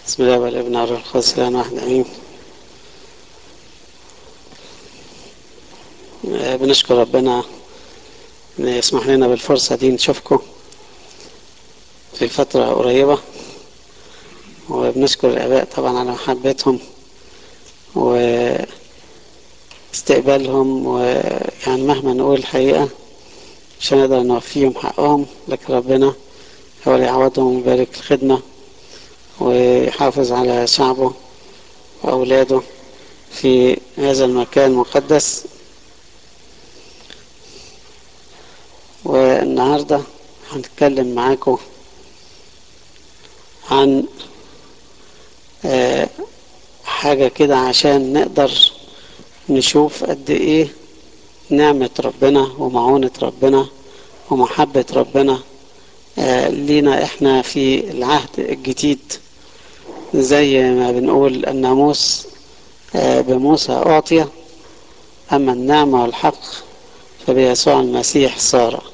بسم الله والابن على الخاص الان واحد امين آه، بنشكر ربنا ان يسمح لنا بالفرصة دي نشوفكم في فترة قريبة وبنشكر الآباء طبعا على محبتهم واستقبالهم ويعني مهما نقول الحقيقة مش هنقدر نوفيهم حقهم لكن ربنا هو اللي يعوضهم ويبارك الخدمة ويحافظ على شعبه وأولاده في هذا المكان المقدس والنهاردة هنتكلم معاكم عن آه، حاجة كده عشان نقدر نشوف قد ايه نعمة ربنا ومعونة ربنا ومحبة ربنا آه، لينا احنا في العهد الجديد زي ما بنقول الناموس آه، بموسى أعطي أما النعمة والحق فبيسوع المسيح صار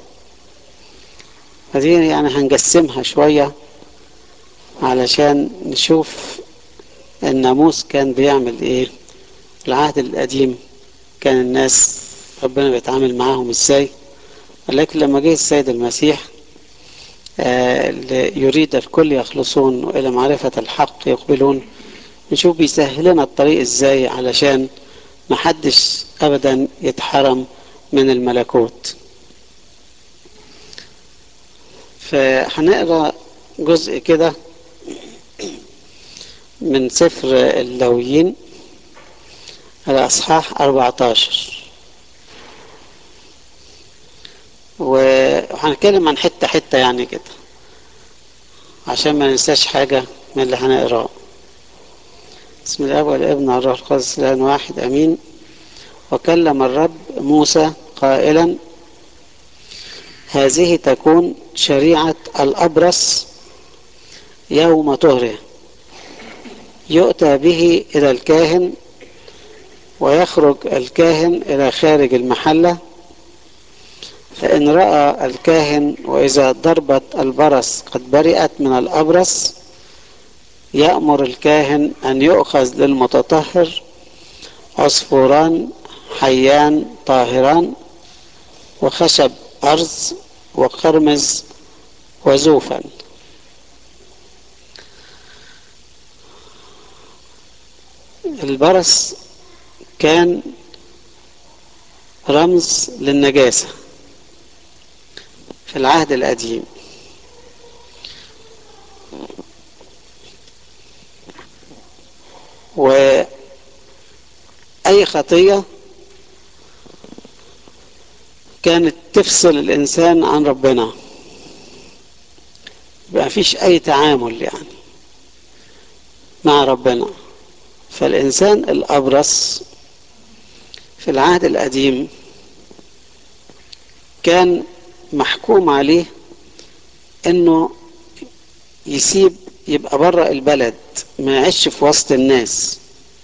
فدي يعني هنقسمها شوية علشان نشوف الناموس كان بيعمل ايه العهد القديم كان الناس ربنا بيتعامل معاهم ازاي لكن لما جه السيد المسيح آه يريد الكل يخلصون والى معرفة الحق يقبلون نشوف بيسهل لنا الطريق ازاي علشان محدش ابدا يتحرم من الملكوت فهنقرا جزء كده من سفر اللويين الأصحاح 14 وهنتكلم عن حتة حتة يعني كده عشان ما ننساش حاجة من اللي هنقراه بسم الله والابن على الروح القدس الآن واحد أمين وكلم الرب موسى قائلا هذه تكون شريعة الأبرص يوم طهره يؤتى به إلى الكاهن ويخرج الكاهن إلى خارج المحلة فإن رأى الكاهن وإذا ضربت البرص قد برئت من الأبرص يأمر الكاهن أن يؤخذ للمتطهر عصفوران حيان طاهران وخشب أرز وقرمز وزوفا البرص كان رمز للنجاسة في العهد القديم وأي خطية كانت تفصل الإنسان عن ربنا ما فيش أي تعامل يعني مع ربنا فالإنسان الأبرص في العهد القديم كان محكوم عليه انه يسيب يبقى بره البلد ما يعيش في وسط الناس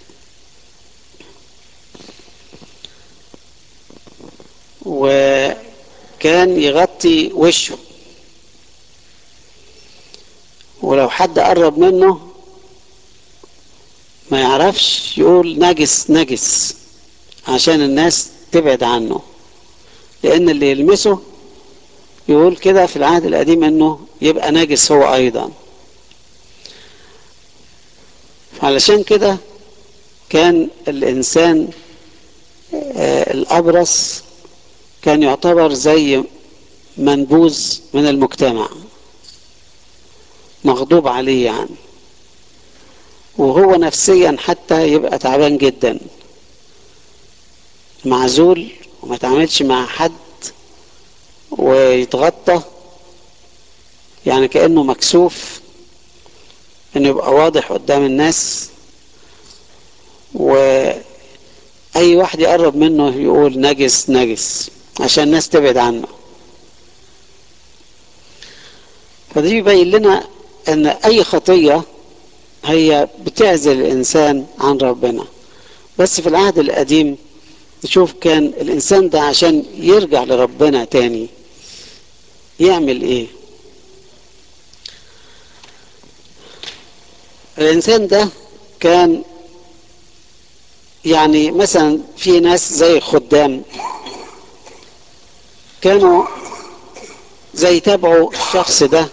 وكان يغطي وشه ولو حد قرب منه ما يعرفش يقول نجس نجس عشان الناس تبعد عنه لان اللي يلمسه يقول كده في العهد القديم انه يبقى نجس هو ايضا علشان كده كان الانسان آه الابرص كان يعتبر زي منبوذ من المجتمع مغضوب عليه يعني وهو نفسيا حتى يبقى تعبان جدا معزول وما تعملش مع حد ويتغطى يعني كأنه مكسوف انه يبقى واضح قدام الناس واي واحد يقرب منه يقول نجس نجس عشان الناس تبعد عنه فدي يبين لنا ان اي خطية هي بتعزل الانسان عن ربنا بس في العهد القديم نشوف كان الانسان ده عشان يرجع لربنا تاني يعمل ايه الإنسان ده كان يعني مثلا في ناس زي خدام كانوا زي تابعوا الشخص ده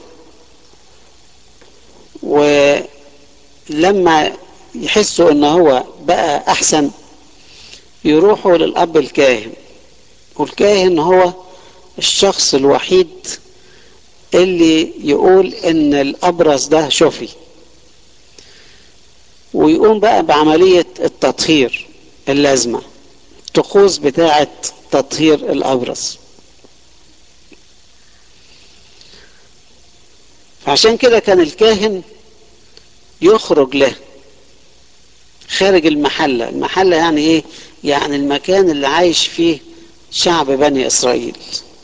ولما يحسوا ان هو بقى احسن يروحوا للاب الكاهن والكاهن هو الشخص الوحيد اللي يقول ان الابرص ده شفي ويقوم بقى بعملية التطهير اللازمة الطقوس بتاعة تطهير الابرص عشان كده كان الكاهن يخرج له خارج المحلة المحلة يعني ايه يعني المكان اللي عايش فيه شعب بني اسرائيل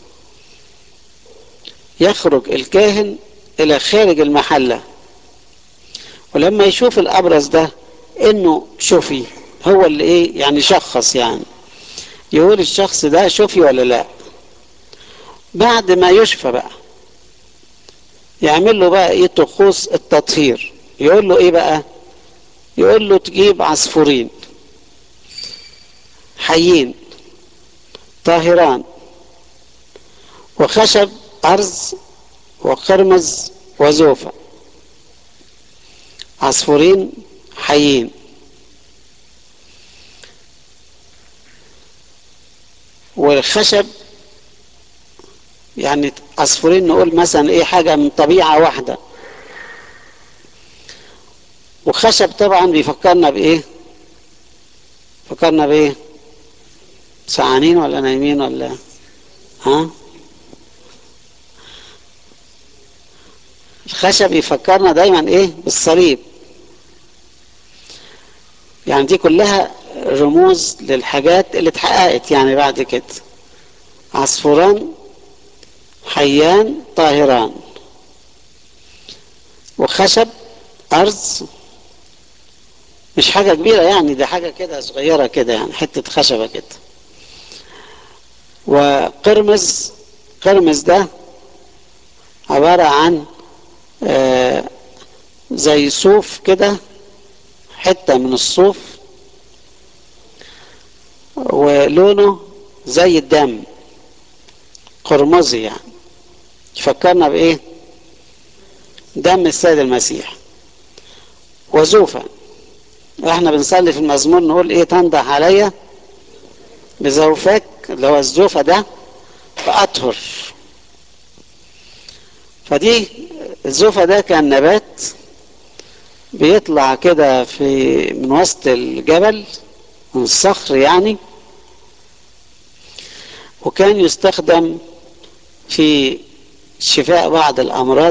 يخرج الكاهن الى خارج المحلة ولما يشوف الابرص ده انه شفي هو اللي ايه يعني شخص يعني يقول الشخص ده شفي ولا لا بعد ما يشفى بقى يعمل له بقى ايه طقوس التطهير يقول له ايه بقى يقول له تجيب عصفورين حيين طاهران وخشب أرز وقرمز وزوفة عصفورين حيين والخشب يعني عصفورين نقول مثلا ايه حاجة من طبيعة واحدة وخشب طبعا بيفكرنا بايه فكرنا بايه سعانين ولا نايمين ولا ها الخشب يفكرنا دايما ايه بالصليب يعني دي كلها رموز للحاجات اللي اتحققت يعني بعد كده عصفوران حيان طاهران وخشب أرز مش حاجة كبيرة يعني ده حاجة كده صغيرة كده يعني حتة خشبة كده وقرمز قرمز ده عبارة عن آه زي صوف كده حتة من الصوف ولونه زي الدم قرمزي يعني يفكرنا بايه دم السيد المسيح وزوفة احنا بنصلي في المزمور نقول ايه تنضح عليا بزوفك اللي هو الزوفة ده فأطهر فدي الزوفة ده كان نبات بيطلع كده في من وسط الجبل من الصخر يعني وكان يستخدم في شفاء بعض الأمراض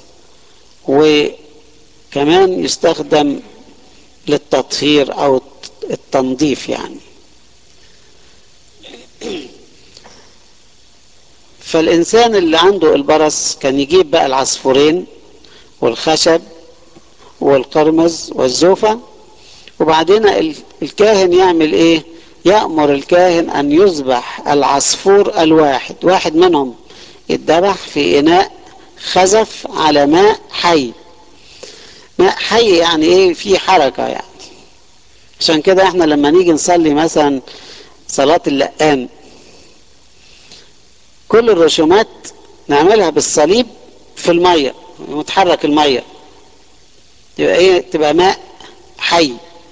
وكمان يستخدم للتطهير أو التنظيف يعني فالإنسان اللي عنده البرص كان يجيب بقى العصفورين والخشب والقرمز والزوفة وبعدين الكاهن يعمل ايه يأمر الكاهن ان يذبح العصفور الواحد واحد منهم يتذبح في اناء خزف على ماء حي ماء حي يعني ايه في حركة يعني عشان كده احنا لما نيجي نصلي مثلا صلاة اللقان كل الرسومات نعملها بالصليب في المية وتحرك المية تبقى ايه تبقى ماء حي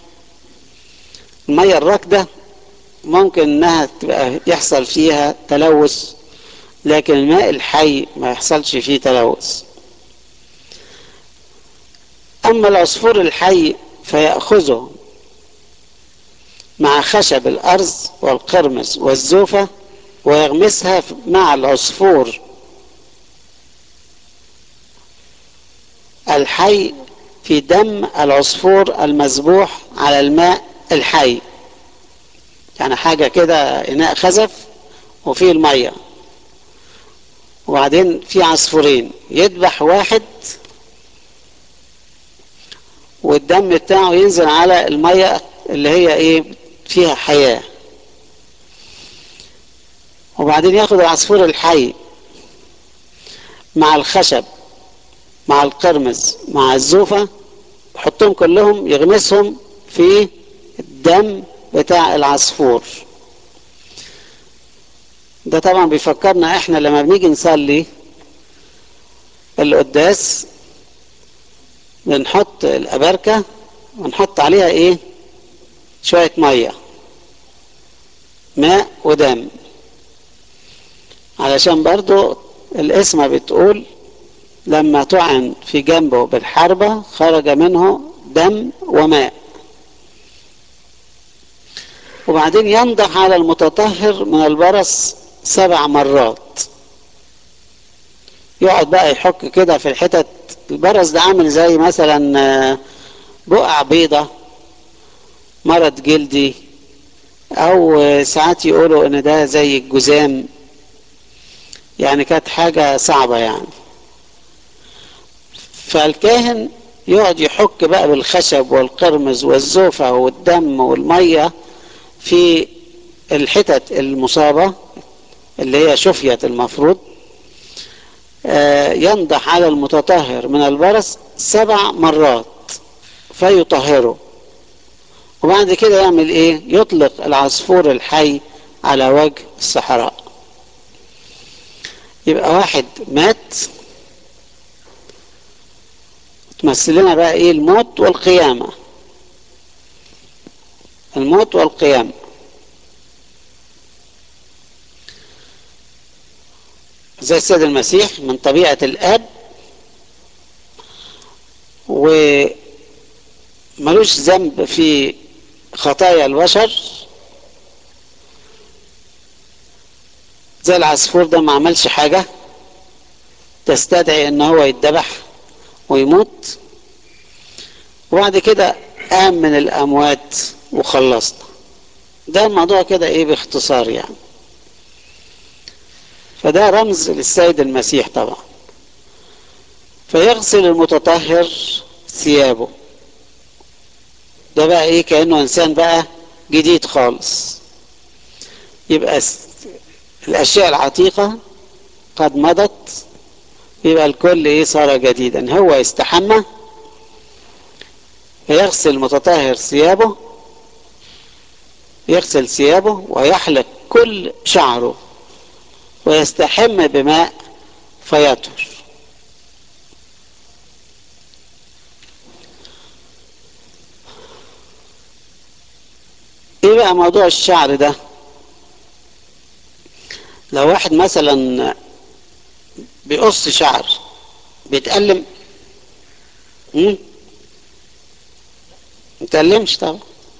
المية الراكدة ممكن انها تبقى يحصل فيها تلوث لكن الماء الحي ما يحصلش فيه تلوث اما العصفور الحي فيأخذه مع خشب الارز والقرمز والزوفة ويغمسها مع العصفور الحي في دم العصفور المذبوح على الماء الحي يعني حاجة كده إناء خزف وفيه المية وبعدين في عصفورين يذبح واحد والدم بتاعه ينزل على المية اللي هي ايه فيها حياة وبعدين ياخد العصفور الحي مع الخشب مع القرمز مع الزوفة يحطهم كلهم يغمسهم في الدم بتاع العصفور ده طبعا بيفكرنا احنا لما بنيجي نصلي القداس بنحط الأبركة ونحط عليها ايه شوية مية ماء ودم علشان برضو الاسم بتقول لما طعن في جنبه بالحربة خرج منه دم وماء وبعدين ينضح على المتطهر من البرص سبع مرات يقعد بقى يحك كده في الحتت البرص ده عامل زي مثلا بقع بيضة مرض جلدي او ساعات يقولوا ان ده زي الجزام يعني كانت حاجة صعبة يعني فالكاهن يقعد يحك بقى بالخشب والقرمز والزوفة والدم والمية في الحتت المصابة اللي هي شفيت المفروض ينضح على المتطهر من البرص سبع مرات فيطهره وبعد كده يعمل ايه يطلق العصفور الحي على وجه الصحراء يبقى واحد مات تمثل لنا بقى ايه الموت والقيامة الموت والقيامة زي السيد المسيح من طبيعة الاب وملوش ذنب في خطايا البشر زي العصفور ده ما عملش حاجة تستدعي ان هو يتذبح ويموت وبعد كده قام من الاموات وخلصنا ده الموضوع كده ايه باختصار يعني فده رمز للسيد المسيح طبعا فيغسل المتطهر ثيابه ده بقى ايه كأنه انسان بقى جديد خالص يبقى الاشياء العتيقة قد مضت يبقى الكل ايه صار جديدا هو يستحمى فيغسل المتطهر ثيابه يغسل ثيابه ويحلق كل شعره ويستحم بماء فيطهر ايه بقى موضوع الشعر ده لو واحد مثلا بيقص شعر بيتألم امم متألمش طبعا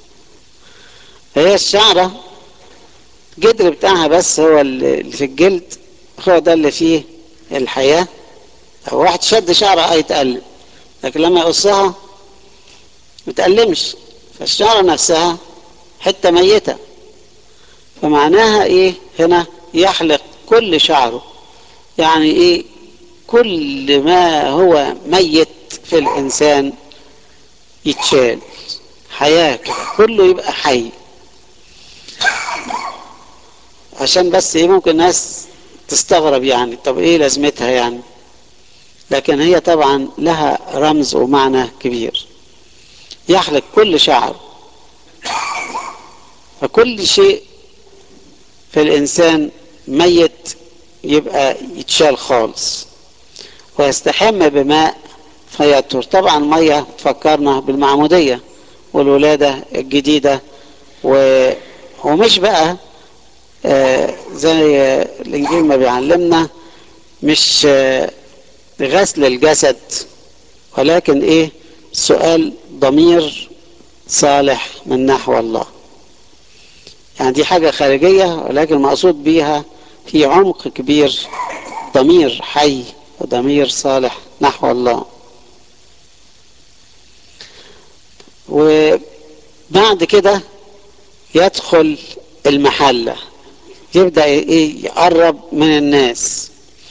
هي الشعرة الجدر بتاعها بس هو اللي في الجلد هو ده اللي فيه الحياة لو واحد شد شعره هيتألم لكن لما يقصها متألمش فالشعرة نفسها حتة ميتة فمعناها ايه هنا يحلق كل شعره يعني ايه كل ما هو ميت في الانسان يتشال حياة كده كله يبقى حي عشان بس ايه ممكن ناس تستغرب يعني طب ايه لازمتها يعني لكن هي طبعا لها رمز ومعنى كبير يحلق كل شعر فكل شيء في الانسان ميت يبقى يتشال خالص ويستحم بماء فيطهر طبعا مية تفكرنا بالمعمودية والولادة الجديدة و... ومش بقى آه زي الانجيل ما بيعلمنا مش آه غسل الجسد ولكن ايه سؤال ضمير صالح من نحو الله يعني دي حاجة خارجية ولكن المقصود بيها في عمق كبير ضمير حي وضمير صالح نحو الله وبعد كده يدخل المحلة يبدأ ايه يقرب من الناس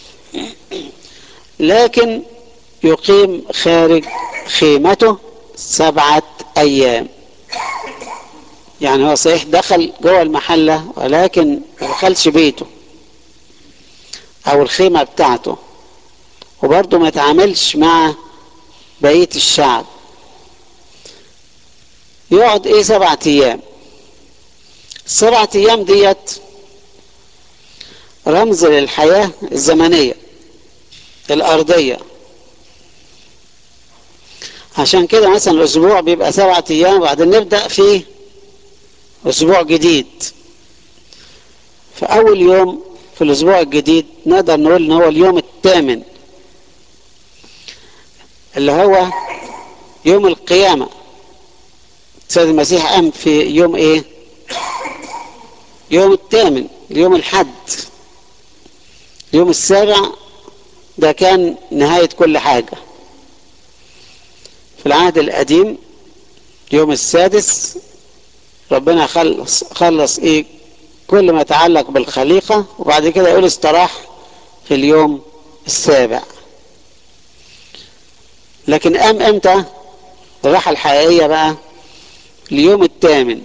لكن يقيم خارج خيمته سبعة أيام يعني هو صحيح دخل جوه المحلة ولكن ما دخلش بيته أو الخيمة بتاعته وبرضه ما تعاملش مع بقية الشعب يقعد ايه سبعة ايام السبعة ايام ديت رمز للحياة الزمنية الارضية عشان كده مثلا الاسبوع بيبقى سبعة ايام وبعدين نبدأ في اسبوع جديد في اول يوم في الاسبوع الجديد نقدر نقول ان هو اليوم الثامن اللي هو يوم القيامة سيد المسيح قام في يوم ايه يوم الثامن يوم الحد اليوم السابع ده كان نهاية كل حاجة في العهد القديم يوم السادس ربنا خلص خلص ايه كل ما يتعلق بالخليقة وبعد كده يقول استراح في اليوم السابع لكن قام امتى الراحة الحقيقية بقى اليوم الثامن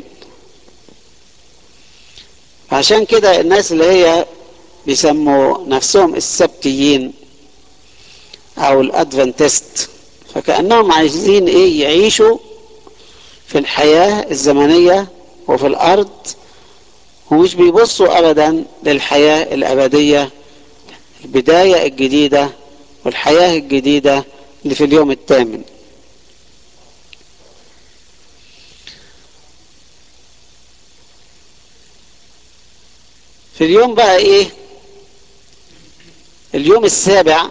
عشان كده الناس اللي هي بيسموا نفسهم السبتيين او الادفنتست فكأنهم عايزين ايه يعيشوا في الحياة الزمنية وفي الارض ومش بيبصوا ابدا للحياة الابدية البداية الجديدة والحياة الجديدة اللي في اليوم الثامن في اليوم بقى ايه اليوم السابع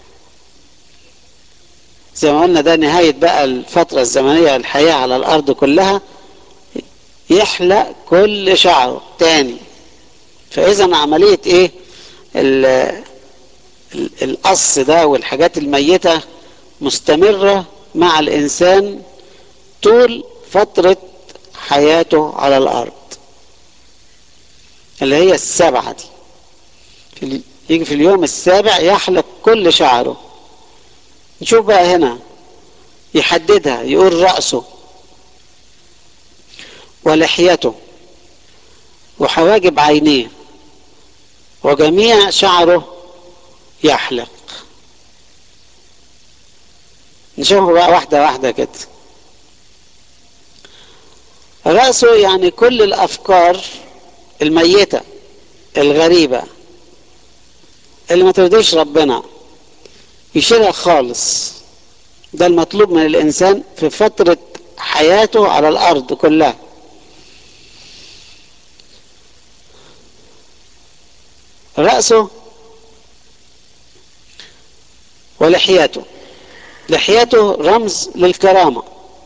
زي ما قلنا ده نهاية بقى الفترة الزمنية الحياة على الأرض كلها يحلق كل شعره تاني فإذا عملية إيه ال ال القص ده والحاجات الميتة مستمرة مع الإنسان طول فترة حياته على الأرض اللي هي السبعة دي في يجي في اليوم السابع يحلق كل شعره نشوف بقى هنا يحددها يقول رأسه ولحيته وحواجب عينيه وجميع شعره يحلق نشوفه بقى واحدة واحدة كده رأسه يعني كل الأفكار الميتة الغريبة اللي ما ترضيش ربنا يشيلها خالص ده المطلوب من الإنسان في فترة حياته على الأرض كلها رأسه ولحياته لحياته رمز للكرامة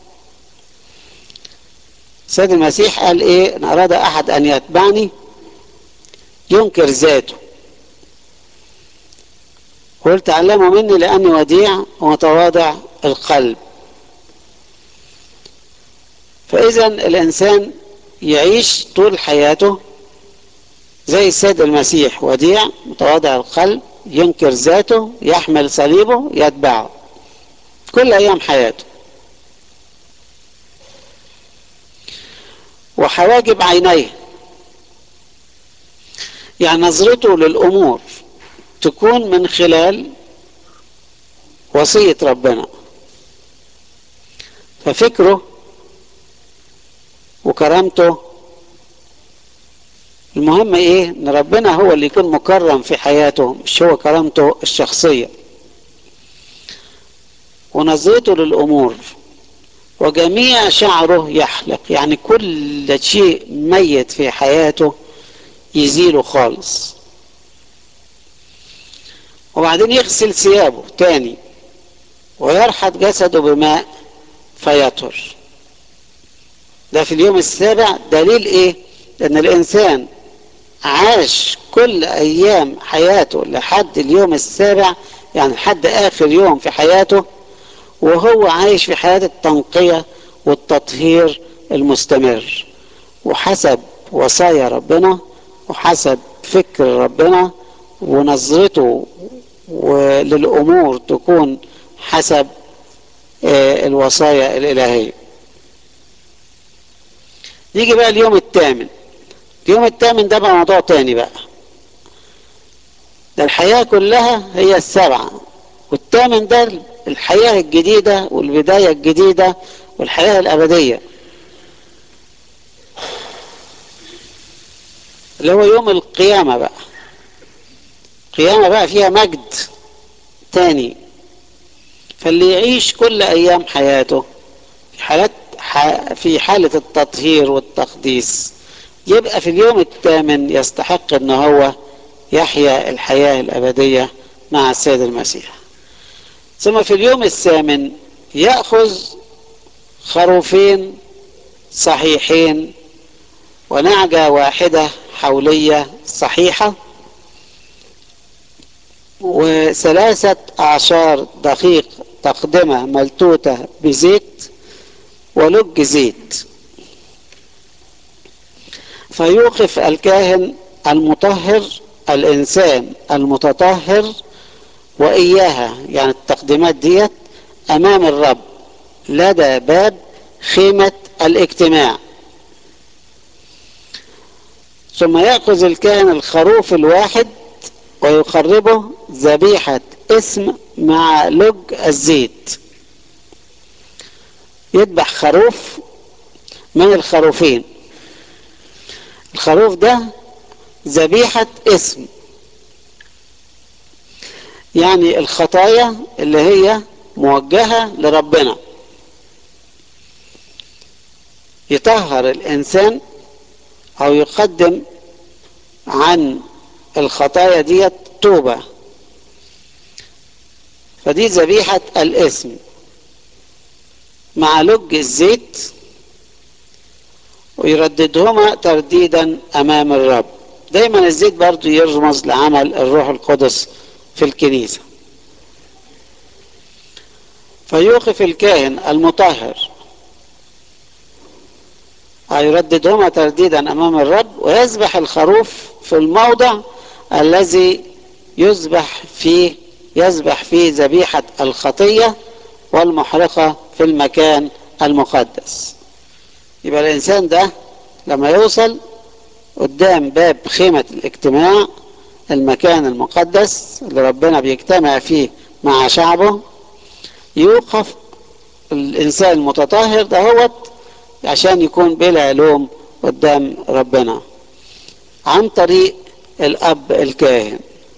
سيد المسيح قال ايه ان اراد احد ان يتبعني ينكر ذاته قلت تعلموا مني لاني وديع ومتواضع القلب فاذا الانسان يعيش طول حياته زي السيد المسيح وديع متواضع القلب ينكر ذاته يحمل صليبه يتبعه كل ايام حياته وحواجب عينيه يعني نظرته للامور تكون من خلال وصيه ربنا ففكره وكرامته المهم ايه ان ربنا هو اللي يكون مكرم في حياته مش هو كرامته الشخصيه ونظرته للامور وجميع شعره يحلق يعني كل شيء ميت في حياته يزيله خالص وبعدين يغسل ثيابه تاني ويرحض جسده بماء فيطهر ده في اليوم السابع دليل ايه ان الانسان عاش كل ايام حياته لحد اليوم السابع يعني لحد اخر يوم في حياته وهو عايش في حياة التنقية والتطهير المستمر وحسب وصايا ربنا وحسب فكر ربنا ونظرته للأمور تكون حسب الوصايا الإلهية يجي بقى اليوم الثامن اليوم الثامن ده بقى موضوع تاني بقى ده الحياة كلها هي السبعة والثامن ده الحياة الجديدة والبداية الجديدة والحياة الأبدية اللي هو يوم القيامة بقى قيامة بقى فيها مجد تاني فاللي يعيش كل أيام حياته في حالات في حالة التطهير والتقديس يبقى في اليوم الثامن يستحق ان هو يحيا الحياة الأبدية مع السيد المسيح ثم في اليوم الثامن يأخذ خروفين صحيحين ونعجة واحدة حولية صحيحة وثلاثة أعشار دقيق تقدمة ملتوتة بزيت ولج زيت فيوقف الكاهن المطهر الإنسان المتطهر وإياها يعني التقديمات ديت أمام الرب لدى باب خيمة الاجتماع ثم يأخذ الكاهن الخروف الواحد ويقربه ذبيحة اسم مع لج الزيت يذبح خروف من الخروفين الخروف ده ذبيحة اسم يعني الخطايا اللي هي موجهة لربنا يطهر الإنسان أو يقدم عن الخطايا ديت توبة فدي ذبيحة الاسم مع لج الزيت ويرددهما ترديدا أمام الرب دايما الزيت برضو يرمز لعمل الروح القدس في الكنيسة فيوقف الكاهن المطهر يرددهما ترديدا أمام الرب ويذبح الخروف في الموضع الذي يذبح فيه يذبح فيه ذبيحة الخطية والمحرقة في المكان المقدس يبقى الإنسان ده لما يوصل قدام باب خيمة الاجتماع المكان المقدس اللي ربنا بيجتمع فيه مع شعبه يوقف الإنسان المتطهر دهوت عشان يكون بلا لوم قدام ربنا عن طريق الأب الكاهن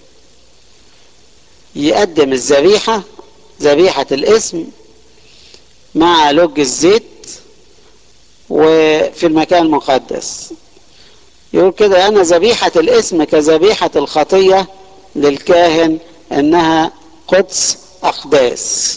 يقدم الذبيحة ذبيحة الاسم مع لج الزيت وفي المكان المقدس يقول كده أنا ذبيحة الاسم كذبيحة الخطية للكاهن إنها قدس أقداس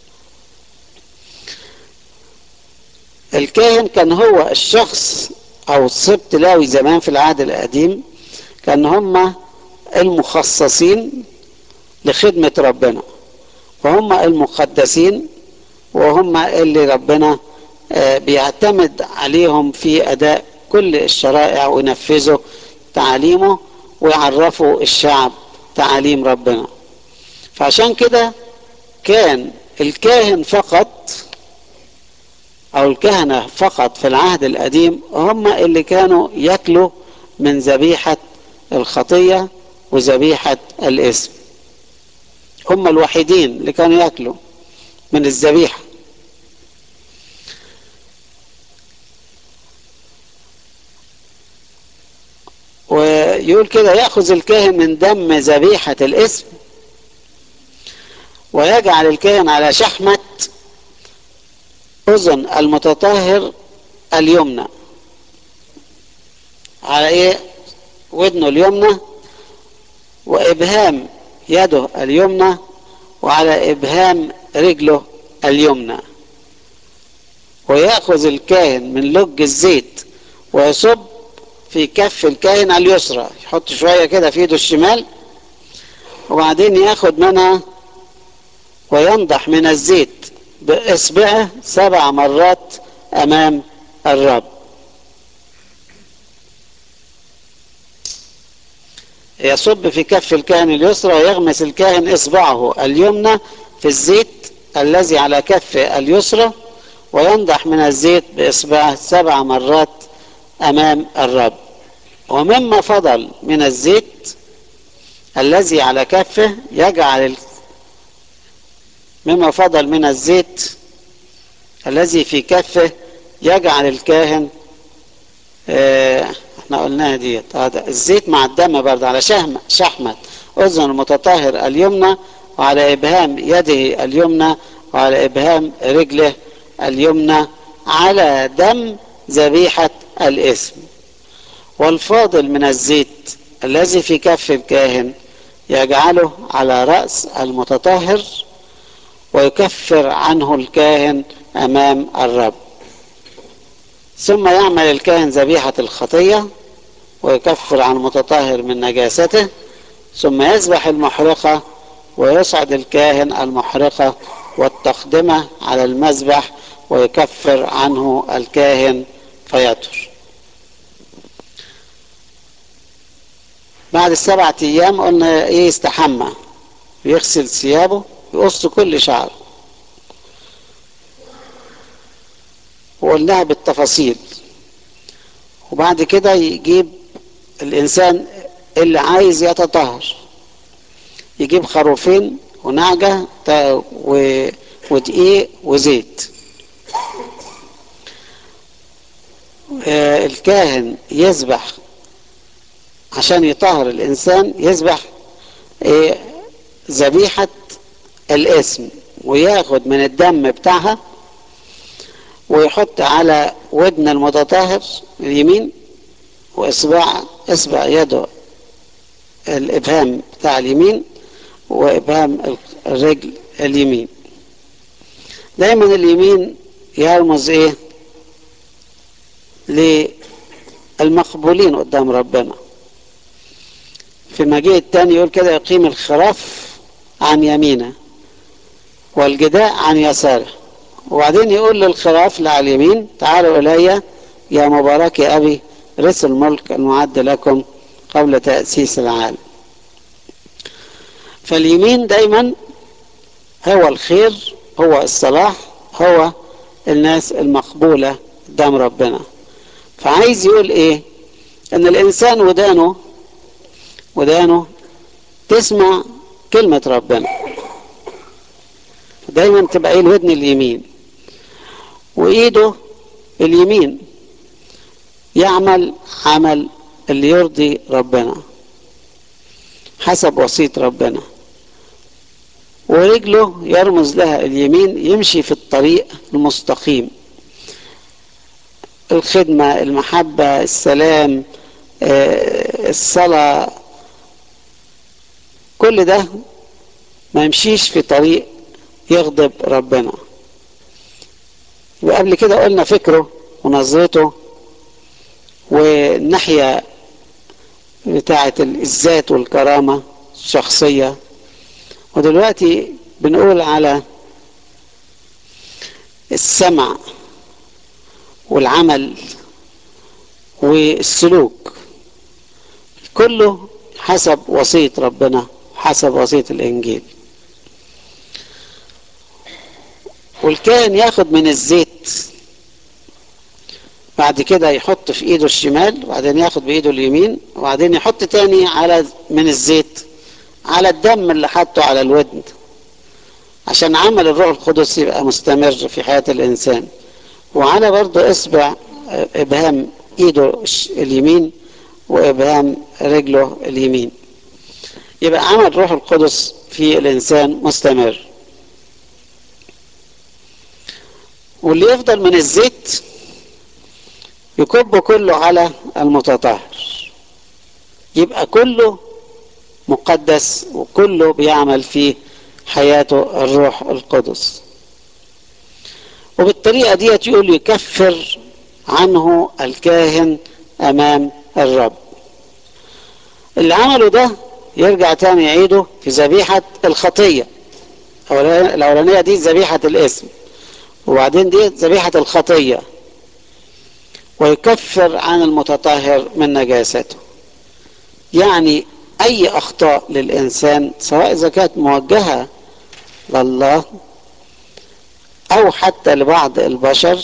الكاهن كان هو الشخص أو السبت لاوي زمان في العهد القديم كان هم المخصصين لخدمة ربنا وهم المقدسين وهم اللي ربنا بيعتمد عليهم في أداء كل الشرائع وينفذوا تعاليمه ويعرفوا الشعب تعاليم ربنا فعشان كده كان الكاهن فقط او الكهنة فقط في العهد القديم هم اللي كانوا ياكلوا من ذبيحة الخطية وذبيحة الاسم هم الوحيدين اللي كانوا ياكلوا من الذبيحة ويقول كده يأخذ الكاهن من دم ذبيحة الاسم ويجعل الكاهن على شحمة أذن المتطهر اليمنى على إيه ودنه اليمنى وإبهام يده اليمنى وعلى إبهام رجله اليمنى ويأخذ الكاهن من لج الزيت ويصب في كف الكاهن اليسرى يحط شوية كده في ايده الشمال وبعدين ياخد منها وينضح من الزيت بإصبعه سبع مرات أمام الرب يصب في كف الكاهن اليسرى ويغمس الكاهن إصبعه اليمنى في الزيت الذي على كف اليسرى وينضح من الزيت بإصبعه سبع مرات أمام الرب ومما فضل من الزيت الذي على كفه يجعل مما فضل من الزيت الذي في كفه يجعل الكاهن احنا قلناها ديت هذا الزيت مع الدم برضه على شهم شحمة اذن المتطهر اليمنى وعلى ابهام يده اليمنى وعلى ابهام رجله اليمنى على دم ذبيحة الاسم والفاضل من الزيت الذي في كف الكاهن يجعله على رأس المتطهر ويكفر عنه الكاهن أمام الرب ثم يعمل الكاهن ذبيحة الخطية ويكفر عن المتطهر من نجاسته ثم يذبح المحرقة ويصعد الكاهن المحرقة والتقدمة على المذبح ويكفر عنه الكاهن فيطهر بعد السبعة ايام قلنا ايه يستحمى ويغسل ثيابه يقص كل شعره وقلناها بالتفاصيل وبعد كده يجيب الانسان اللي عايز يتطهر يجيب خروفين ونعجة ودقيق وزيت الكاهن يذبح عشان يطهر الانسان يذبح ذبيحة الاسم وياخد من الدم بتاعها ويحط على ودن المتطهر اليمين واصبع اصبع يده الابهام بتاع اليمين وابهام الرجل اليمين دايما اليمين يرمز ايه للمقبولين قدام ربنا في المجيء الثاني يقول كده يقيم الخراف عن يمينه والجداء عن يساره وبعدين يقول للخراف اللي على اليمين تعالوا الي يا مبارك يا ابي رث الملك المعد لكم قبل تاسيس العالم فاليمين دايما هو الخير هو الصلاح هو الناس المقبوله قدام ربنا فعايز يقول ايه ان الانسان ودانه ودانه تسمع كلمة ربنا دايما تبقى ايه الودن اليمين وايده اليمين يعمل عمل اللي يرضي ربنا حسب وصية ربنا ورجله يرمز لها اليمين يمشي في الطريق المستقيم الخدمة المحبة السلام الصلاة كل ده ما يمشيش في طريق يغضب ربنا وقبل كده قلنا فكره ونظرته والناحية بتاعة الذات والكرامة الشخصية ودلوقتي بنقول على السمع والعمل والسلوك كله حسب وصية ربنا حسب وصية الإنجيل والكاهن ياخد من الزيت بعد كده يحط في ايده الشمال وبعدين ياخد بايده اليمين وبعدين يحط تاني على من الزيت على الدم اللي حطه على الودن عشان عمل الروح القدس يبقى مستمر في حياة الإنسان وعلى برضه إصبع إبهام إيده اليمين وإبهام رجله اليمين يبقى عمل الروح القدس في الإنسان مستمر واللي يفضل من الزيت يكب كله على المتطهر يبقى كله مقدس وكله بيعمل فيه حياته الروح القدس وبالطريقة دي يقول يكفر عنه الكاهن أمام الرب اللي عمله ده يرجع تاني يعيده في ذبيحة الخطية الأولانية دي ذبيحة الاسم وبعدين دي ذبيحة الخطية ويكفر عن المتطهر من نجاسته يعني أي أخطاء للإنسان سواء إذا كانت موجهة لله أو حتى لبعض البشر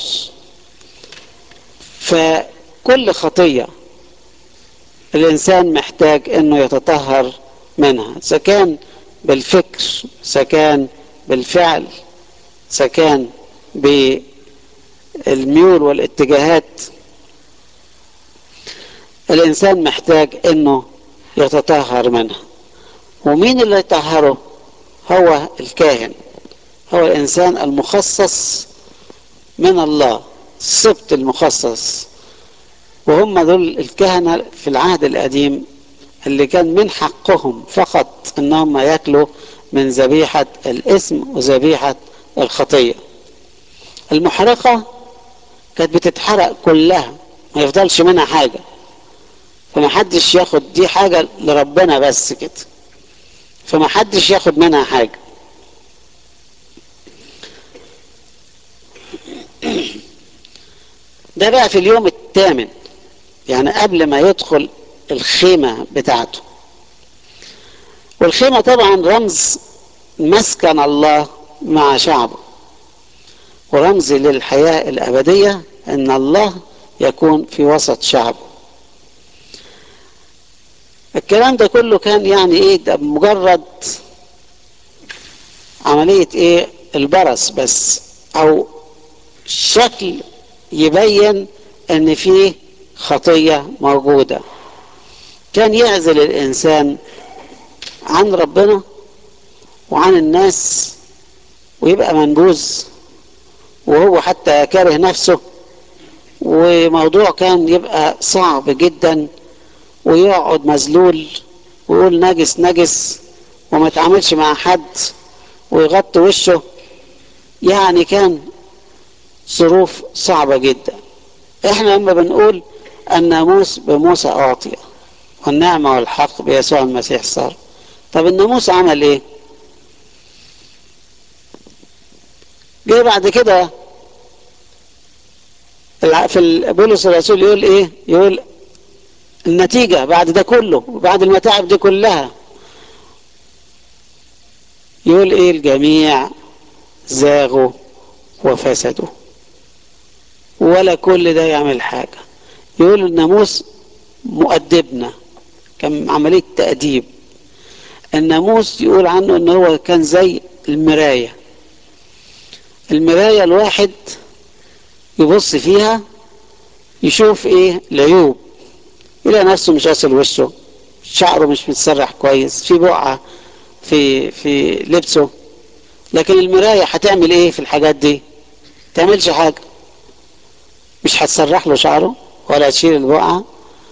فكل خطية الإنسان محتاج أنه يتطهر منها إذا كان بالفكر إذا كان بالفعل إذا كان بالميول والاتجاهات الإنسان محتاج إنه يتطهر منها ومين اللي يطهره هو الكاهن هو الإنسان المخصص من الله السبط المخصص وهم دول الكهنة في العهد القديم اللي كان من حقهم فقط انهم ياكلوا من ذبيحة الاسم وذبيحة الخطية المحرقة كانت بتتحرق كلها ما يفضلش منها حاجة فما حدش ياخد دي حاجة لربنا بس كده فما حدش ياخد منها حاجة ده بقى في اليوم الثامن يعني قبل ما يدخل الخيمة بتاعته والخيمة طبعا رمز مسكن الله مع شعبه ورمز للحياة الأبدية أن الله يكون في وسط شعبه الكلام ده كله كان يعني ايه ده مجرد عملية ايه البرص بس او شكل يبين ان فيه خطية موجودة كان يعزل الانسان عن ربنا وعن الناس ويبقى منبوذ وهو حتى كاره نفسه وموضوع كان يبقى صعب جدا ويقعد مذلول ويقول نجس نجس وما يتعاملش مع حد ويغطي وشه يعني كان ظروف صعبة جدا احنا لما بنقول الناموس بموسى أعطي والنعمة والحق بيسوع المسيح صار طب الناموس عمل ايه جه بعد كده في بولس الرسول يقول ايه يقول النتيجة بعد ده كله بعد المتاعب دي كلها يقول ايه الجميع زاغوا وفسدوا ولا كل ده يعمل حاجة يقول الناموس مؤدبنا كان عملية تأديب الناموس يقول عنه ان هو كان زي المراية المراية الواحد يبص فيها يشوف ايه العيوب يلاقي نفسه مش غاسل وشه شعره مش متسرح كويس في بقعة في في لبسه لكن المراية هتعمل ايه في الحاجات دي تعملش حاجة مش هتسرح له شعره ولا تشيل البقعة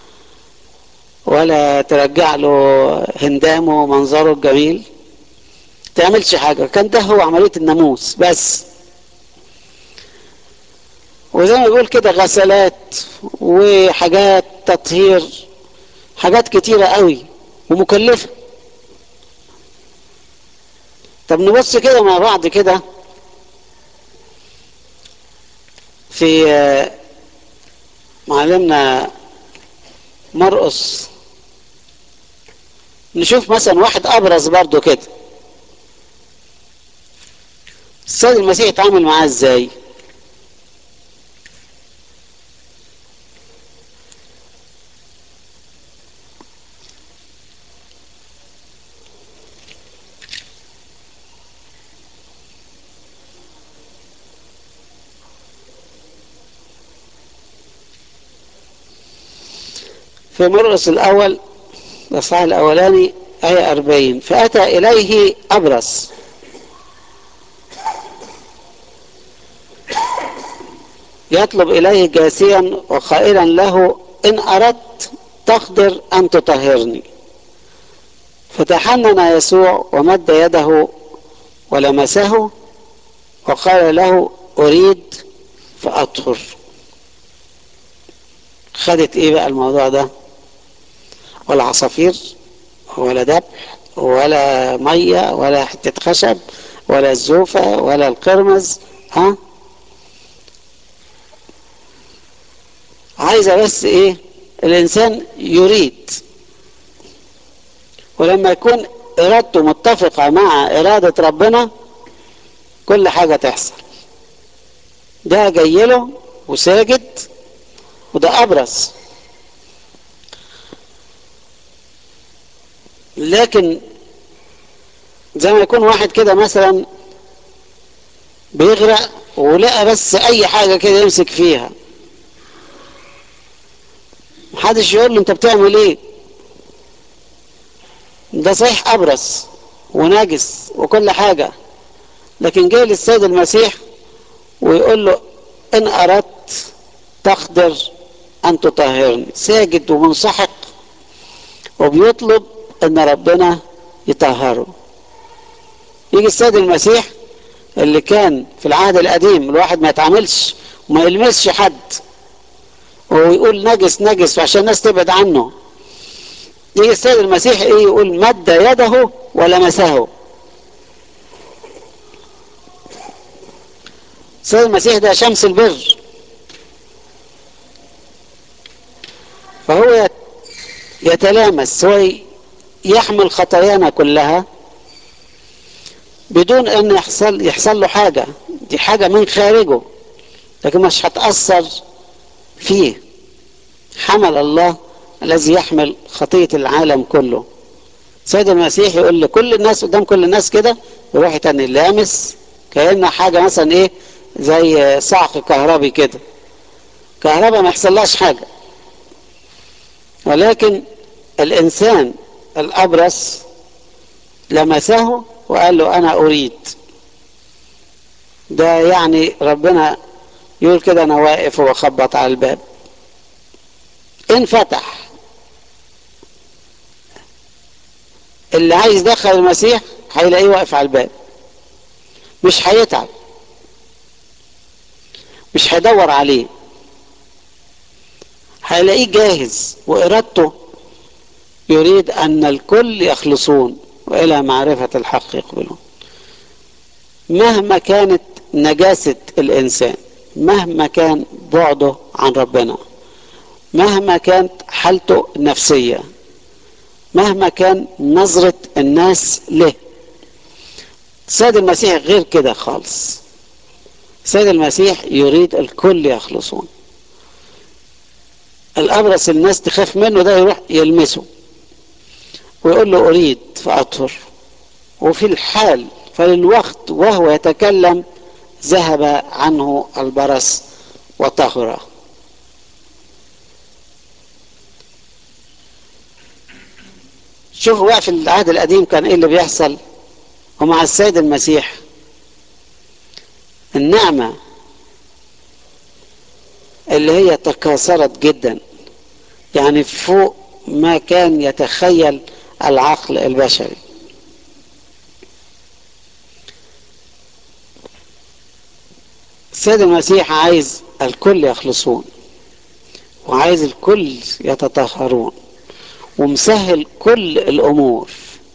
ولا ترجع له هندامه ومنظره الجميل تعملش حاجة كان ده هو عملية الناموس بس وزي ما بيقول كده غسلات وحاجات تطهير حاجات كتيرة قوي ومكلفة طب نبص كده مع بعض كده في معلمنا مرقص نشوف مثلا واحد ابرز برضو كده السيد المسيح اتعامل معاه ازاي في مرقس الأول الإصحاح الأولاني آية 40 فأتى إليه أبرص يطلب إليه جاسيا وقائلا له إن أردت تقدر أن تطهرني فتحنن يسوع ومد يده ولمسه وقال له أريد فأطهر خدت ايه بقى الموضوع ده ولا عصافير ولا ذبح ولا ميه ولا حته خشب ولا الزوفه ولا القرمز ها عايزه بس ايه الانسان يريد ولما يكون ارادته متفقه مع اراده ربنا كل حاجه تحصل ده جاي له وساجد وده أبرز لكن زي ما يكون واحد كده مثلا بيغرق ولقى بس أي حاجة كده يمسك فيها محدش يقول له انت بتعمل ايه ده صحيح ابرص ونجس وكل حاجة لكن جاي للسيد المسيح ويقول له ان اردت تقدر ان تطهرني ساجد ومنسحق وبيطلب ان ربنا يطهره يجي السيد المسيح اللي كان في العهد القديم الواحد ما يتعاملش وما يلمسش حد ويقول نجس نجس عشان الناس تبعد عنه يجي السيد المسيح ايه يقول مد يده ولمسه السيد المسيح ده شمس البر فهو يتلامس هو يحمل خطايانا كلها بدون ان يحصل يحصل له حاجه دي حاجه من خارجه لكن مش هتاثر فيه حمل الله الذي يحمل خطيه العالم كله سيد المسيح يقول لكل الناس قدام كل الناس كده يروح تاني لامس كأنه حاجة مثلا ايه زي صعق كهربي كده كهرباء ما يحصلهاش حاجة ولكن الإنسان الأبرص لمسه وقال له أنا أريد ده يعني ربنا يقول كده أنا واقف وخبط على الباب انفتح اللي عايز يدخل المسيح هيلاقيه واقف على الباب مش هيتعب مش هيدور عليه هيلاقيه جاهز وإرادته يريد أن الكل يخلصون وإلى معرفة الحق يقبلون مهما كانت نجاسة الإنسان مهما كان بعده عن ربنا مهما كانت حالته النفسية مهما كان نظرة الناس له سيد المسيح غير كده خالص سيد المسيح يريد الكل يخلصون الأبرص الناس تخاف منه ده يروح يلمسه ويقول له أريد فأطهر وفي الحال فللوقت وهو يتكلم ذهب عنه البرص وطهر شوفوا بقى في العهد القديم كان ايه اللي بيحصل ومع السيد المسيح النعمة اللي هي تكاثرت جدا يعني فوق ما كان يتخيل العقل البشري السيد المسيح عايز الكل يخلصون وعايز الكل يتطهرون ومسهل كل الامور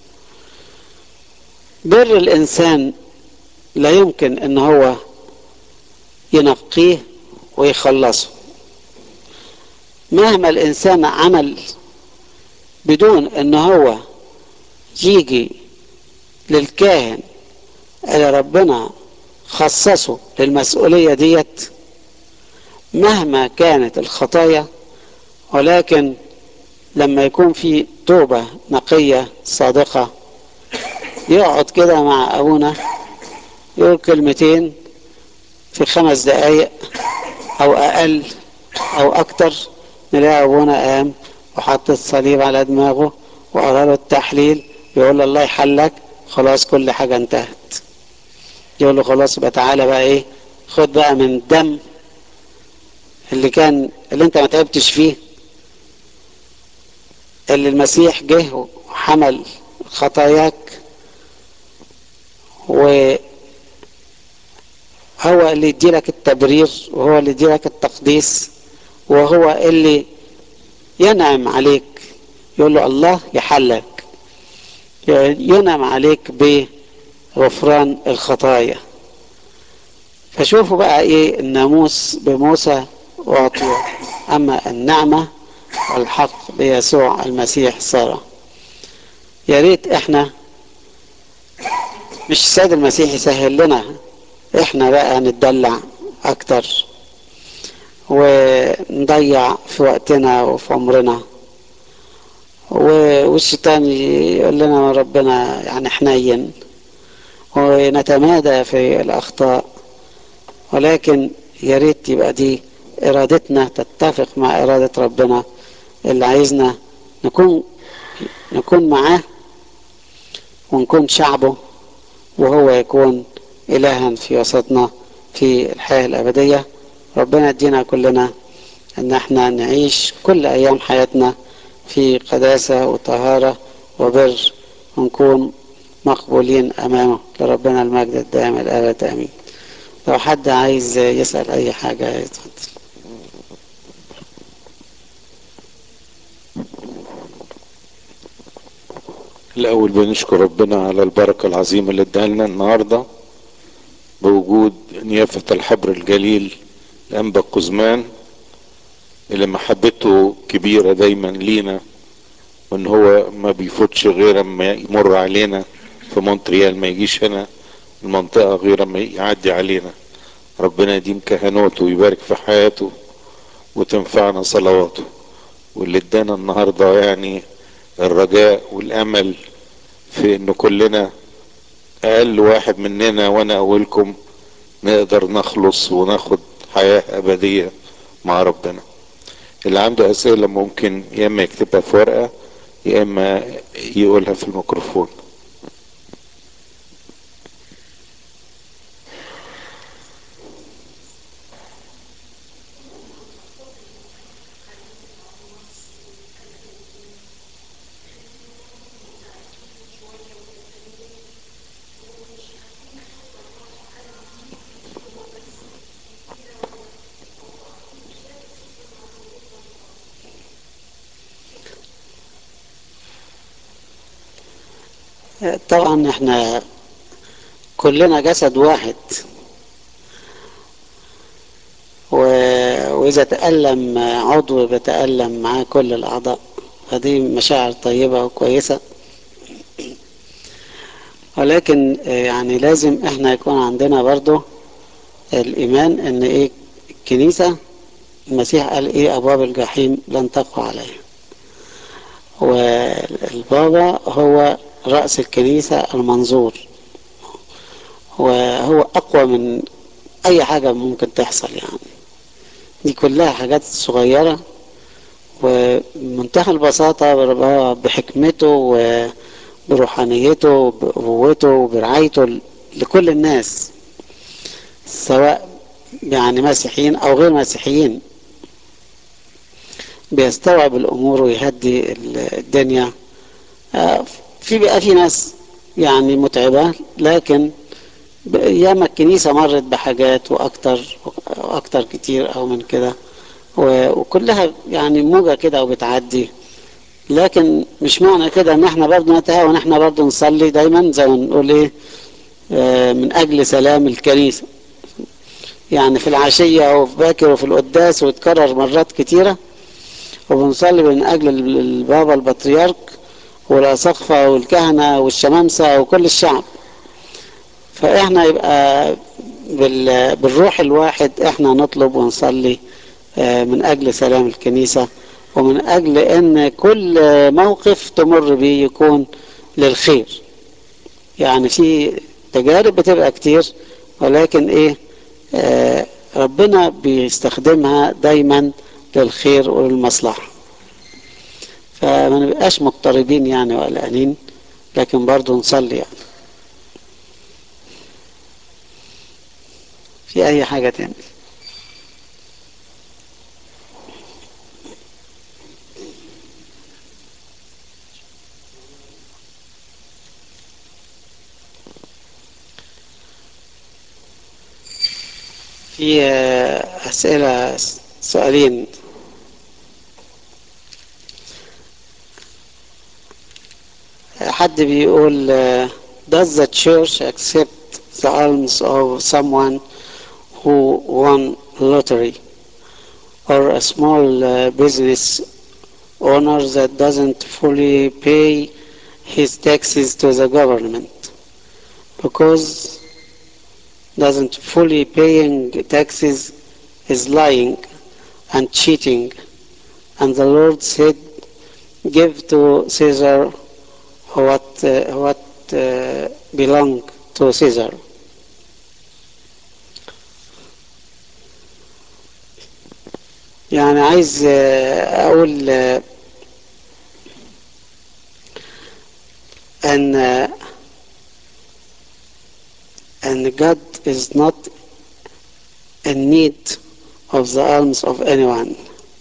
بر الانسان لا يمكن ان هو ينقيه ويخلصه مهما الانسان عمل بدون ان هو يجي للكاهن اللي ربنا خصصه للمسؤولية ديت مهما كانت الخطايا ولكن لما يكون في توبة نقية صادقة يقعد كده مع أبونا يقول كلمتين في خمس دقايق أو أقل أو أكتر نلاقي أبونا قام وحط الصليب على دماغه وقرا له التحليل يقول له الله يحلك خلاص كل حاجة انتهت يقول له خلاص يبقى تعالى بقى ايه خد بقى من الدم اللي كان اللي انت ما تعبتش فيه اللي المسيح جه وحمل خطاياك وهو اللي يديلك التبرير وهو اللي يديلك التقديس وهو اللي ينعم عليك يقول له الله يحلك ينعم عليك بغفران الخطايا فشوفوا بقى ايه الناموس بموسى واعطيه اما النعمه والحق بيسوع المسيح صار يا ريت احنا مش السيد المسيح يسهل لنا احنا بقى نتدلع اكتر ونضيع في وقتنا وفي عمرنا والشيطان يقول لنا ربنا يعني حنين ونتمادى في الاخطاء ولكن يا ريت يبقى دي ارادتنا تتفق مع اراده ربنا اللي عايزنا نكون نكون معاه ونكون شعبه وهو يكون إلها في وسطنا في الحياة الأبدية ربنا يدينا كلنا ان احنا نعيش كل ايام حياتنا في قداسة وطهارة وبر ونكون مقبولين امامه لربنا المجد الدائم الابد امين لو حد عايز يسأل اي حاجة يتفضل الأول بنشكر ربنا على البركة العظيمة اللي اداها لنا النهاردة بوجود نيافة الحبر الجليل الأنبا قزمان اللي محبته كبيرة دايما لينا وان هو ما بيفوتش غير اما يمر علينا في مونتريال ما يجيش هنا المنطقة غير اما يعدي علينا ربنا يديم كهنوته ويبارك في حياته وتنفعنا صلواته واللي ادانا النهاردة يعني الرجاء والامل في ان كلنا اقل واحد مننا وانا اولكم نقدر نخلص وناخد حياة ابدية مع ربنا اللي عنده اسئلة ممكن يا اما يكتبها في ورقة يا اما يقولها في الميكروفون طبعا احنا كلنا جسد واحد و... واذا تألم عضو بيتألم معاه كل الاعضاء فدي مشاعر طيبة وكويسة ولكن يعني لازم احنا يكون عندنا برضو الايمان ان ايه الكنيسة المسيح قال ايه ابواب الجحيم لن تقوى عليها والبابا هو رأس الكنيسة المنظور وهو أقوى من أي حاجة ممكن تحصل يعني دي كلها حاجات صغيرة ومنتهى البساطة بحكمته وبروحانيته وبقوته وبرعايته لكل الناس سواء يعني مسيحيين أو غير مسيحيين بيستوعب الأمور ويهدي الدنيا في بقى في ناس يعني متعبة لكن ياما الكنيسة مرت بحاجات وأكتر وأكتر كتير أو من كده وكلها يعني موجة كده وبتعدي لكن مش معنى كده ان احنا برضه نتهاون احنا برضه نصلي دايما زي ما نقول ايه من اجل سلام الكنيسة يعني في العشية وفي باكر وفي القداس وتكرر مرات كتيرة وبنصلي من اجل البابا البطريرك والأسقفة والكهنة والشمامسة وكل الشعب فإحنا يبقى بالروح الواحد إحنا نطلب ونصلي من أجل سلام الكنيسة ومن أجل أن كل موقف تمر به يكون للخير يعني في تجارب بتبقى كتير ولكن إيه آه ربنا بيستخدمها دايما للخير وللمصلحه فما نبقاش مضطربين يعني وقلقانين لكن برضو نصلي يعني في اي حاجة تاني في اسئلة سؤالين حد بيقول does the church accept the alms of someone who won lottery or a small uh, business owner that doesn't fully pay his taxes to the government because doesn't fully paying taxes is lying and cheating and the Lord said give to Caesar what uh, what uh, belong to Caesar. يعني عايز اقول and uh, and God is not in need of the alms of anyone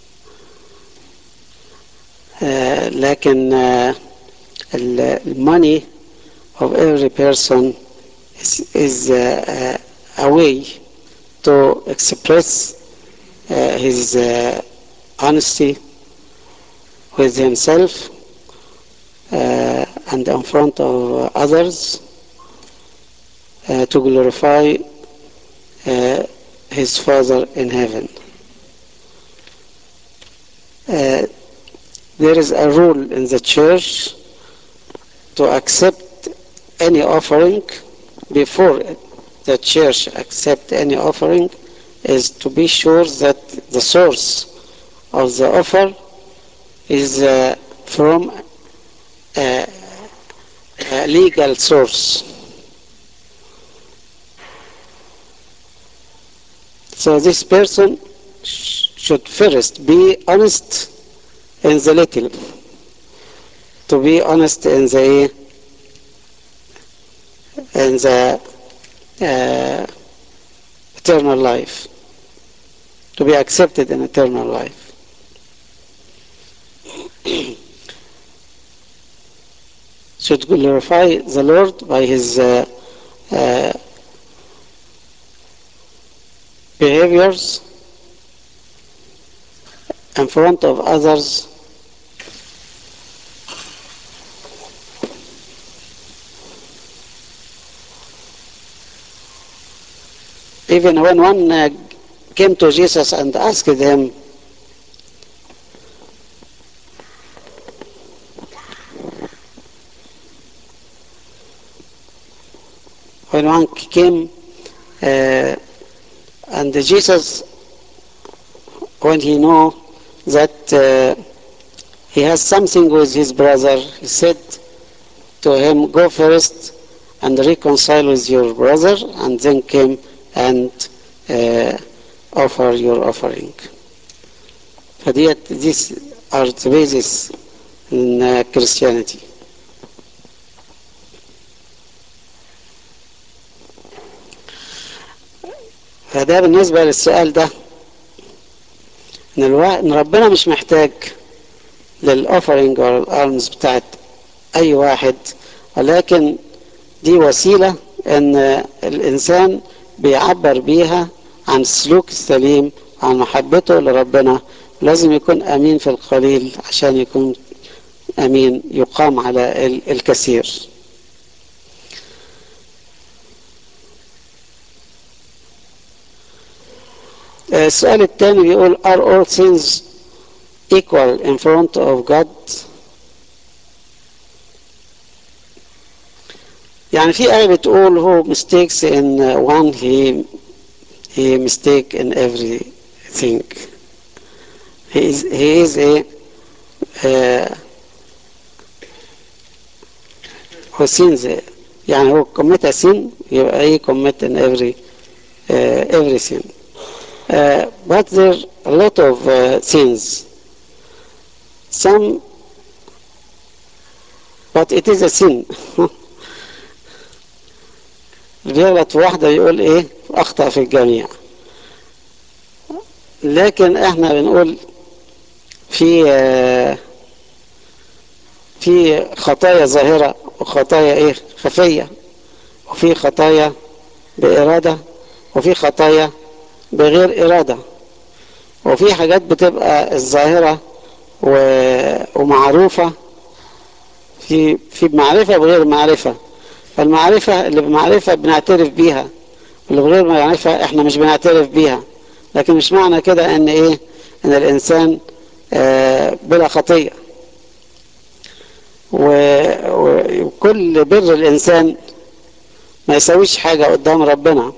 uh, لكن uh, the money of every person is, is uh, a way to express uh, his uh, honesty with himself uh, and in front of others uh, to glorify uh, his Father in heaven. Uh, there is a rule in the church to accept any offering before the church accept any offering is to be sure that the source of the offer is uh, from a, a legal source. So this person sh- should first be honest in the little, to be honest in the in the uh, eternal life, to be accepted in eternal life. should glorify the Lord by his uh, uh, behaviors in front of others even when one uh, came to Jesus and asked him when one came uh, and Jesus when he know that uh, he has something with his brother he said to him go first and reconcile with your brother and then came and uh, offer your offering فديت these are the basis in uh, Christianity فده بالنسبة للسؤال ده ان, الوا... إن ربنا مش محتاج للاوفرنج او الارمز بتاعت اي واحد ولكن دي وسيلة ان الانسان بيعبر بيها عن السلوك السليم عن محبته لربنا لازم يكون امين في القليل عشان يكون امين يقام على الكثير السؤال الثاني بيقول are all things equal in front of God يعني في آية بتقول هو mistakes in one he he mistake in everything he is he is a uh, who sins يعني هو commit a sin يبقى he commit in every uh, everything uh, but there are a lot of uh, sins some but it is a sin بيغلط في واحدة يقول ايه اخطأ في الجميع لكن احنا بنقول في آه في خطايا ظاهرة وخطايا ايه خفية وفي خطايا بإرادة وفي خطايا بغير إرادة وفي حاجات بتبقى الظاهرة ومعروفة في في معرفة بغير معرفة فالمعرفة اللي بمعرفة بنعترف بيها واللي بغير معرفة احنا مش بنعترف بيها لكن مش معنى كده ان ايه ان الانسان آه بلا خطية وكل بر الانسان ما يسويش حاجة قدام ربنا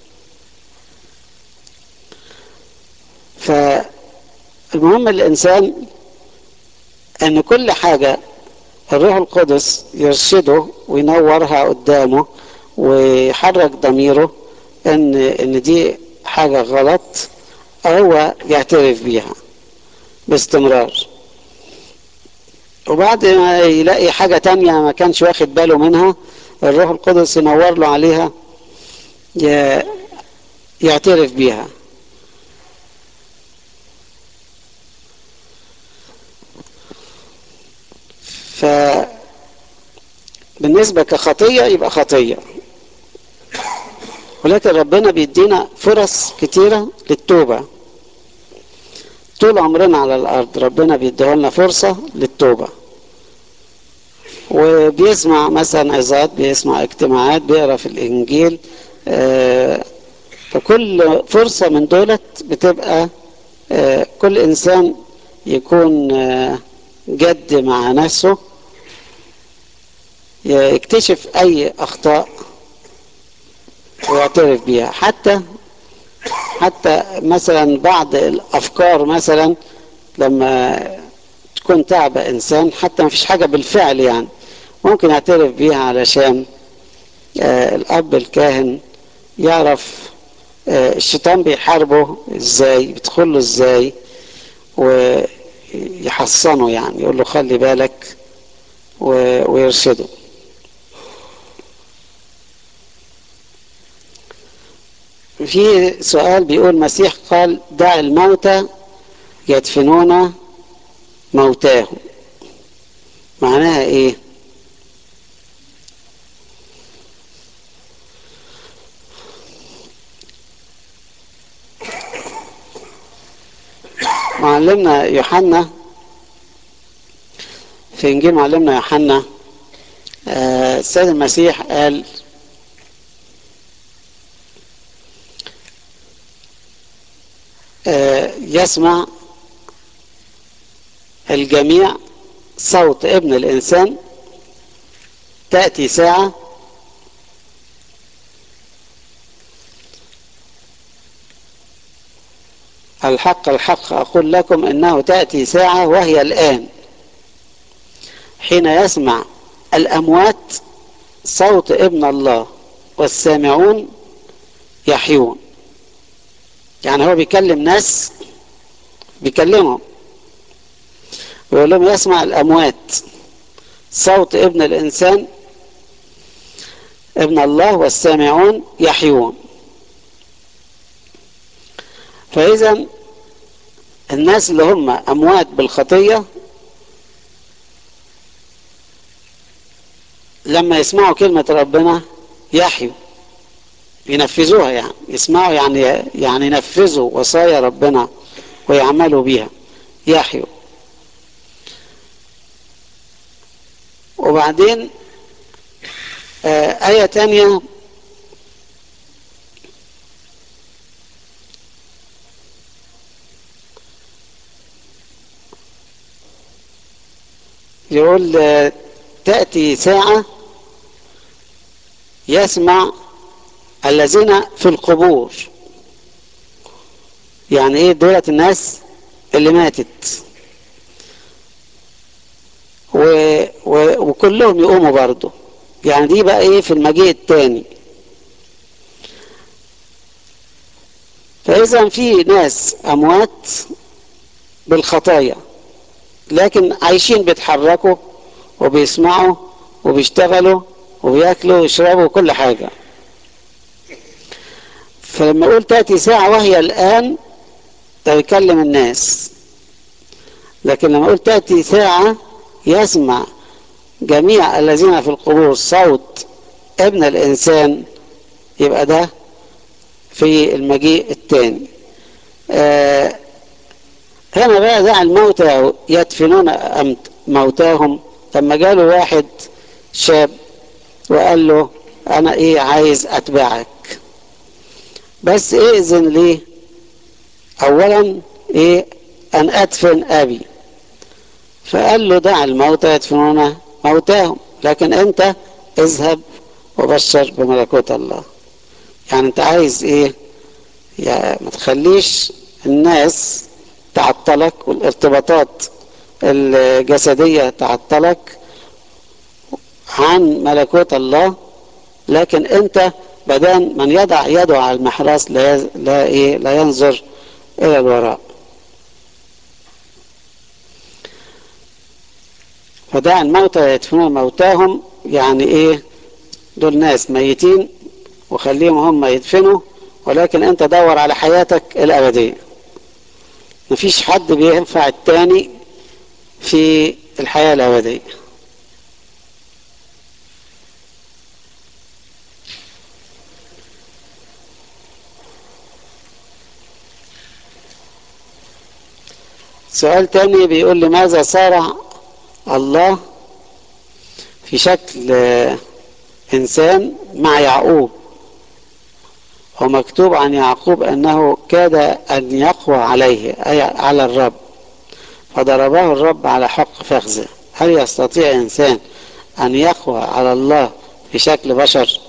فالمهم الانسان ان كل حاجة الروح القدس يرشده وينورها قدامه ويحرك ضميره ان ان دي حاجة غلط هو يعترف بيها باستمرار وبعد ما يلاقي حاجة تانية ما كانش واخد باله منها الروح القدس ينور له عليها يعترف بيها ف بالنسبة كخطية يبقى خطية ولكن ربنا بيدينا فرص كتيرة للتوبة طول عمرنا على الأرض ربنا بيديهولنا فرصة للتوبة وبيسمع مثلا عظات بيسمع اجتماعات بيقرا في الإنجيل آه فكل فرصة من دولت بتبقى آه كل إنسان يكون آه جد مع نفسه يكتشف أي أخطاء ويعترف بيها حتى حتى مثلا بعض الافكار مثلا لما تكون تعب انسان حتى ما فيش حاجه بالفعل يعني ممكن يعترف بيها علشان آه الاب الكاهن يعرف آه الشيطان بيحاربه ازاي بيدخله ازاي ويحصنه يعني يقول له خلي بالك ويرشده في سؤال بيقول المسيح قال دع الموتى يدفنون موتاهم معناها ايه معلمنا يوحنا في انجيل معلمنا يوحنا آه السيد المسيح قال آه يسمع الجميع صوت ابن الانسان تاتي ساعه الحق الحق اقول لكم انه تاتي ساعه وهي الان حين يسمع الاموات صوت ابن الله والسامعون يحيون يعني هو بيكلم ناس بيكلمهم ويقول لهم يسمع الاموات صوت ابن الانسان ابن الله والسامعون يحيون فاذا الناس اللي هم اموات بالخطيه لما يسمعوا كلمه ربنا يحيوا ينفذوها يعني يسمعوا يعني يعني ينفذوا وصايا ربنا ويعملوا بيها يحيوا وبعدين آه آية تانية يقول آه تأتي ساعة يسمع الذين في القبور يعني ايه دولة الناس اللي ماتت و... و... وكلهم يقوموا برضه يعني دي بقى ايه في المجيء التاني فاذا في ناس اموات بالخطايا لكن عايشين بيتحركوا وبيسمعوا وبيشتغلوا وبياكلوا ويشربوا كل حاجه فلما اقول تاتي ساعه وهي الان ده بيكلم الناس لكن لما اقول تاتي ساعه يسمع جميع الذين في القبور صوت ابن الانسان يبقى ده في المجيء الثاني آه هنا بقى دع الموتى يدفنون موتاهم لما جاله واحد شاب وقال له انا ايه عايز اتبعك بس ائذن لي اولا ايه ان ادفن ابي فقال له دع الموتى يدفنون موتاهم لكن انت اذهب وبشر بملكوت الله يعني انت عايز ايه يعني ما تخليش الناس تعطلك والارتباطات الجسدية تعطلك عن ملكوت الله لكن انت بدان من يضع يده على المحراس لا, لا, إيه لا ينظر الى الوراء فدع الموتى يدفنون موتاهم يعني ايه دول ناس ميتين وخليهم هم يدفنوا ولكن انت دور على حياتك الابدية مفيش حد بينفع التاني في الحياة الابدية سؤال تاني بيقول لماذا صار الله في شكل انسان مع يعقوب ومكتوب عن يعقوب انه كاد ان يقوى عليه اي على الرب فضربه الرب على حق فخذه هل يستطيع انسان ان يقوى على الله في شكل بشر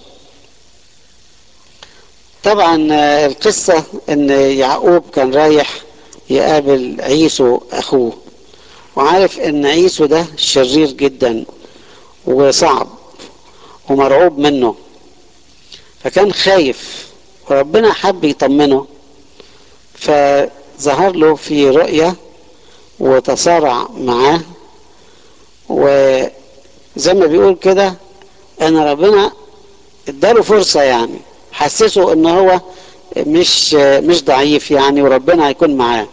طبعا القصة ان يعقوب كان رايح يقابل عيسو اخوه وعارف ان عيسو ده شرير جدا وصعب ومرعوب منه فكان خايف وربنا حب يطمنه فظهر له في رؤية وتصارع معاه وزي ما بيقول كده ان ربنا اداله فرصة يعني حسسه ان هو مش مش ضعيف يعني وربنا هيكون معاه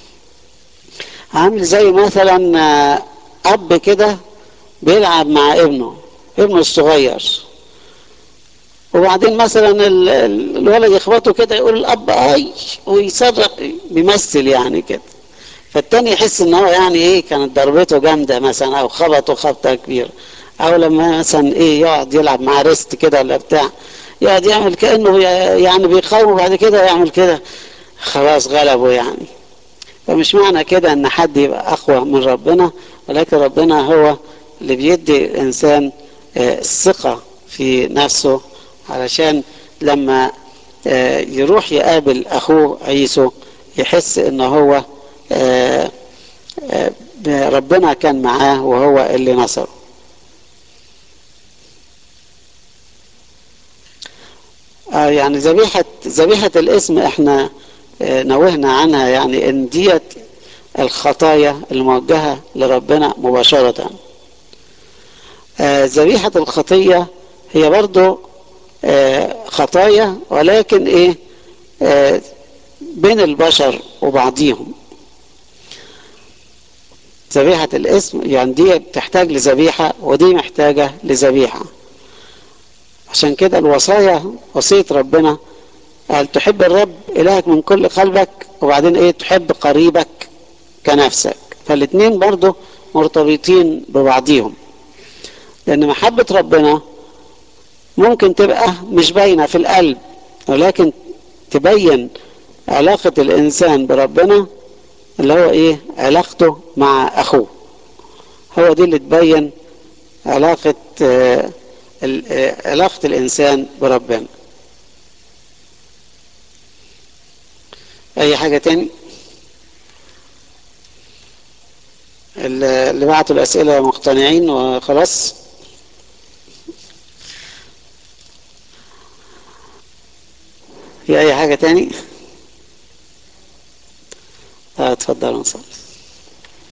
عامل زي مثلا اب كده بيلعب مع ابنه ابنه الصغير وبعدين مثلا الولد يخبطه كده يقول الاب اي ويصرخ بيمثل يعني كده فالتاني يحس ان هو يعني ايه كانت ضربته جامده مثلا او خبطه خبطه كبيره او لما مثلا ايه يقعد يلعب مع ريست كده ولا بتاع يقعد يعمل كانه يعني بيقاوم بعد كده يعمل كده خلاص غلبه يعني فمش معنى كده ان حد يبقى اقوى من ربنا ولكن ربنا هو اللي بيدي الانسان الثقه في نفسه علشان لما يروح يقابل اخوه عيسو يحس ان هو ربنا كان معاه وهو اللي نصره يعني ذبيحة ذبيحة الاسم احنا نوهنا عنها يعني ان ديت الخطايا الموجهة لربنا مباشرة ذبيحة الخطية هي برضو خطايا ولكن ايه بين البشر وبعضيهم ذبيحة الاسم يعني دي بتحتاج لذبيحة ودي محتاجة لذبيحة عشان كده الوصايا وصية ربنا قال تحب الرب إلهك من كل قلبك وبعدين ايه تحب قريبك كنفسك فالاتنين برضو مرتبطين ببعضيهم لأن محبة ربنا ممكن تبقى مش باينة في القلب ولكن تبين علاقة الإنسان بربنا اللي هو إيه علاقته مع أخوه هو دي اللي تبين علاقة آه علاقة الإنسان بربنا أي حاجة تاني اللي بعتوا الأسئلة مقتنعين وخلاص في أي حاجة تاني اتفضلوا نصلي